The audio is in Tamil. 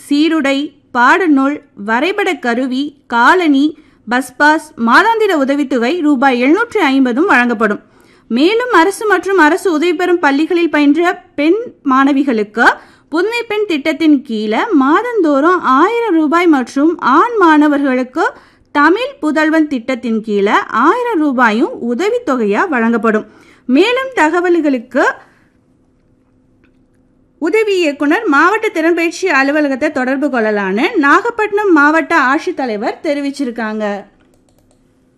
சீருடை பாடநூல் வரைபட கருவி காலணி பஸ் பாஸ் மாதாந்திர உதவித்தொகை ரூபாய் எழுநூற்றி ஐம்பதும் வழங்கப்படும் மேலும் அரசு மற்றும் அரசு உதவி பெறும் பள்ளிகளில் பயின்ற பெண் மாணவிகளுக்கு புதுமை பெண் திட்டத்தின் கீழே மாதந்தோறும் ஆயிரம் ரூபாய் மற்றும் ஆண் மாணவர்களுக்கு தமிழ் புதல்வன் திட்டத்தின் கீழே ஆயிரம் ரூபாயும் உதவித்தொகையா வழங்கப்படும் மேலும் தகவல்களுக்கு உதவி இயக்குனர் மாவட்ட திறன்பயிற்சி அலுவலகத்தை தொடர்பு கொள்ளலான்னு நாகப்பட்டினம் மாவட்ட ஆட்சித்தலைவர் தெரிவிச்சிருக்காங்க